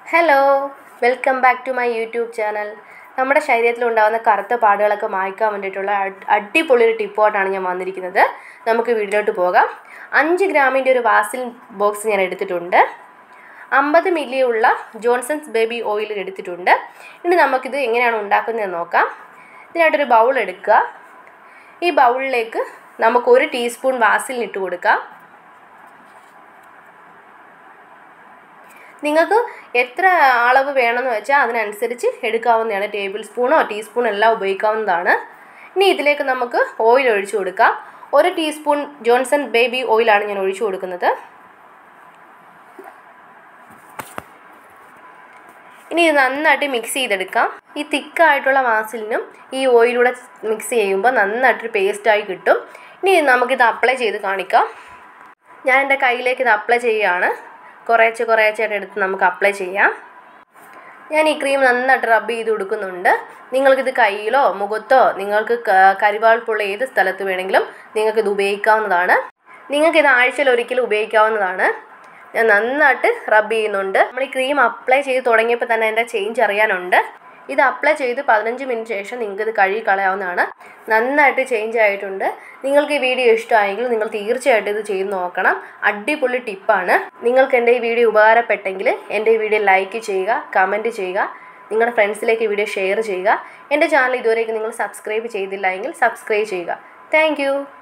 hello welcome back to my YouTube channel നമ്മുടെ ശരീരത്തിൽ ഉണ്ടാകുന്ന കറുത്ത പാടുകളൊക്കെ മായ്ക്കാൻ വേണ്ടിയിട്ടുള്ള അട്- അടിപൊളി ഒരു ടിപ്പോട്ടാണ് ഞാൻ വന്നിരിക്കുന്നത് നമുക്ക് വീട്ടിലോട്ട് പോകാം അഞ്ച് ഗ്രാമിൻ്റെ ഒരു വാസിൽ ബോക്സ് ഞാൻ എടുത്തിട്ടുണ്ട് അമ്പത് മില്ലി ഉള്ള ജോൺസൺസ് ബേബി ഓയിൽ എടുത്തിട്ടുണ്ട് ഇനി നമുക്കിത് എങ്ങനെയാണ് ഉണ്ടാക്കുന്നതെന്ന് നോക്കാം ഇതിനായിട്ടൊരു ബൗൾ എടുക്കുക ഈ ബൗളിലേക്ക് നമുക്ക് ഒരു ടീസ്പൂൺ വാസിലിൻ ഇട്ട് കൊടുക്കാം നിങ്ങൾക്ക് എത്ര അളവ് വേണമെന്ന് വെച്ചാൽ അതിനനുസരിച്ച് എടുക്കാവുന്നതാണ് ടേബിൾ സ്പൂണോ ടീസ്പൂണോ എല്ലാം ഉപയോഗിക്കാവുന്നതാണ് ഇനി ഇതിലേക്ക് നമുക്ക് ഓയിൽ ഒഴിച്ചു കൊടുക്കാം ഒരു ടീസ്പൂൺ ജോൺസൺ ബേബി ഓയിലാണ് ഞാൻ ഒഴിച്ചു കൊടുക്കുന്നത് ഇനി ഇത് നന്നായിട്ട് മിക്സ് ചെയ്തെടുക്കാം ഈ തിക്കായിട്ടുള്ള വാസിലിനും ഈ ഓയിലൂടെ മിക്സ് ചെയ്യുമ്പോൾ നന്നായിട്ടൊരു പേസ്റ്റായി കിട്ടും ഇനി നമുക്കിത് അപ്ലൈ ചെയ്ത് കാണിക്കാം ഞാൻ എൻ്റെ കയ്യിലേക്ക് ഇത് അപ്ലൈ ചെയ്യുകയാണ് കുറേശ്ശെ കുറേശ്ശെയായിട്ട് എടുത്ത് നമുക്ക് അപ്ലൈ ചെയ്യാം ഞാൻ ഈ ക്രീം നന്നായിട്ട് റബ്ബ് ചെയ്ത് കൊടുക്കുന്നുണ്ട് നിങ്ങൾക്കിത് കയ്യിലോ മുഖത്തോ നിങ്ങൾക്ക് ക- കരിവാൾപ്പുള്ള ഏത് സ്ഥലത്ത് വേണമെങ്കിലും നിങ്ങൾക്കിത് ഉപയോഗിക്കാവുന്നതാണ് നിങ്ങൾക്കിത് ആഴ്ചയിൽ ഒരിക്കലും ഉപയോഗിക്കാവുന്നതാണ് ഞാൻ നന്നായിട്ട് റബ്ബ് ചെയ്യുന്നുണ്ട് നമ്മൾ ഈ ക്രീം അപ്ലൈ ചെയ്ത് തുടങ്ങിയപ്പോൾ തന്നെ അതിൻ്റെ ചേഞ്ച് അറിയാനുണ്ട് ഇത് അപ്ലൈ ചെയ്ത് പതിനഞ്ച് മിനിറ്റ് ശേഷം നിങ്ങൾക്ക് ഇത് കഴുകി കളയാവുന്നതാണ് നന്നായിട്ട് ചേഞ്ച് ആയിട്ടുണ്ട് നിങ്ങൾക്ക് ഈ വീഡിയോ ഇഷ്ടമായെങ്കിൽ നിങ്ങൾ തീർച്ചയായിട്ടും ഇത് ചെയ്ത് നോക്കണം അടിപൊളി ടിപ്പാണ് നിങ്ങൾക്ക് എൻ്റെ ഈ വീഡിയോ ഉപകാരപ്പെട്ടെങ്കിൽ എൻ്റെ ഈ വീഡിയോ ലൈക്ക് ചെയ്യുക കമൻറ്റ് ചെയ്യുക നിങ്ങളുടെ ഫ്രണ്ട്സിലേക്ക് ഈ വീഡിയോ ഷെയർ ചെയ്യുക എൻ്റെ ചാനൽ ഇതുവരേക്കും നിങ്ങൾ സബ്സ്ക്രൈബ് ചെയ്തില്ല എങ്കിൽ സബ്സ്ക്രൈബ് ചെയ്യുക താങ്ക്